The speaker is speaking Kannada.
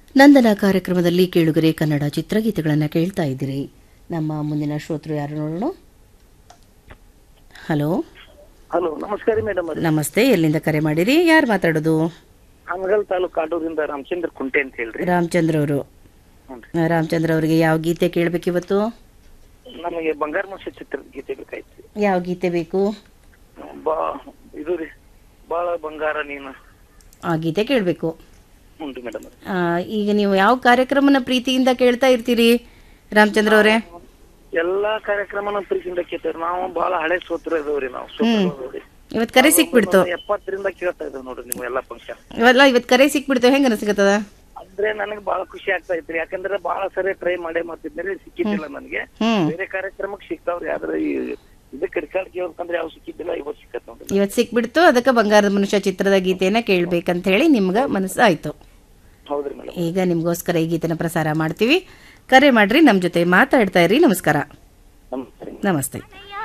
ನಂದನ ಕಾರ್ಯಕ್ರಮದಲ್ಲಿ ಕೇಳುಗರೆ ಕನ್ನಡ ಚಿತ್ರಗೀತೆಗಳನ್ನು ಕೇಳ್ತಾ ಇದ್ದೀರಿ ನಮ್ಮ ಮುಂದಿನ ಶ್ರೋತೃ ಯಾರು ನೋಡೋಣ ಹಲೋ ಹಲೋ ನಮಸ್ಕಾರ ಮೇಡಮ್ ಅವ್ರೆ ನಮಸ್ತೆ ಎಲ್ಲಿಂದ ಕರೆ ಮಾಡಿರಿ ಯಾರು ಮಾತಾಡೋದು ಹನಗಲ್ ತಾಲೂಕು ಕಾಡೂರಿಂದ ರಾಮಚಂದ್ರ ಕುಂಟೆ ಅಂತ ಹೇಳ್ರಿ ರಾಮಚಂದ್ರ ಅವರು ಹ್ಞೂ ರಾಮಚಂದ್ರ ಅವರಿಗೆ ಯಾವ ಗೀತೆ ಕೇಳಬೇಕಿವತ್ತು ನಮಗೆ ಬಂಗಾರ ಮನುಷ್ಯ ಚಿತ್ರದ ಗೀತೆ ಬೇಕಾಯ್ತು ಯಾವ ಗೀತೆ ಬೇಕು ಬಾ ಇದು ರೀ ಬಾಳ ಬಂಗಾರ ನೀನು ಆ ಗೀತೆ ಕೇಳಬೇಕು ಹ್ಞೂ ರೀ ಮೇಡಮ್ ಈಗ ನೀವು ಯಾವ ಕಾರ್ಯಕ್ರಮನ ಪ್ರೀತಿಯಿಂದ ಕೇಳ್ತಾ ಇರ್ತೀರಿ ರಾಮಚಂದ್ರ ಅವರೇ ಎಲ್ಲಾ ಕಾರ್ಯಕ್ರಮನ ಪ್ರೀತಿಯಿಂದ ಕೇಳ್ತೇವೆ ನಾವು ಬಹಳ ಹಳೆ ಸೋತ್ರ ಇದಾವ್ರಿ ನಾವು ಸೋತ್ರ ಇದಾವ್ರಿ. ಇವತ್ತು ಕರೆ ಸಿಕ್ಬಿಡ್ತು ಎಪ್ಪತ್ತರಿಂದ ಕೇಳ್ತಾ ಇದ್ದೇವೆ ನೋಡ್ರಿ ನೀವು ಎಲ್ಲಾ ಫಂಕ್ಷನ್ ಇವೆಲ್ಲ ಇವತ್ತು ಕರೆ ಸಿಕ್ಬಿಡ್ತು ಹೆಂಗ ಅನಿಸ್ಕತ್ತದ ಅಂದ್ರೆ ನನಗೆ ಬಹಳ ಖುಷಿ ಆಗ್ತಾ ಇತ್ರಿ ಯಾಕಂದ್ರೆ ಬಹಳ ಸರಿ ಟ್ರೈ ಮಾಡೇ ಮಾಡ್ತಿದ್ರಿ ಸಿಕ್ಕಿದ್ದಿಲ್ಲ ನನಗೆ ಹ್ಮ್ ಬೇರೆ ಕಾರ್ಯಕ್ರಮಕ್ಕೆ ಸಿಗ್ತಾವ್ರಿ ಆದ್ರೆ ಈ ಇದಕ್ಕೆ ರಿಕಾರ್ಡ್ ಕೇಳ್ಬೇಕಂದ್ರೆ ಯಾವ ಸಿಕ್ಕಿದ್ದಿಲ್ಲ ಇವತ್ತು ಸಿಕ್ಕತ್ ನೋಡ್ರಿ ಇವತ್ತು ಸಿಕ್ಬಿಡ್ತು ಅದಕ್ಕೆ ಬಂಗಾರದ ಮನುಷ್ಯ ಚಿತ್ರದ ಗೀತೆನ ಕೇಳ್ಬೇಕಂತ ಹೇಳಿ ನಿಮ್ಗೆ ಮನಸ್ಸು ಆಯ್ತು ಹೌದ್ರಿ ಮೇಡಮ್ ಈಗ ನಿಮ್ಗೋಸ್ಕರ ಈ ಗೀತೆನ ಪ್ರಸಾರ ಮಾಡ್ತೀವಿ ಕರೆ ಮಾಡ್ರಿ ನಮ್ಮ ಜೊತೆ ಮಾತಾಡ್ತಾ ಇರಿ ನಮಸ್ಕಾರ ನಮಸ್ತೆ ನಮಸ್ತೆ ಅಯ್ಯ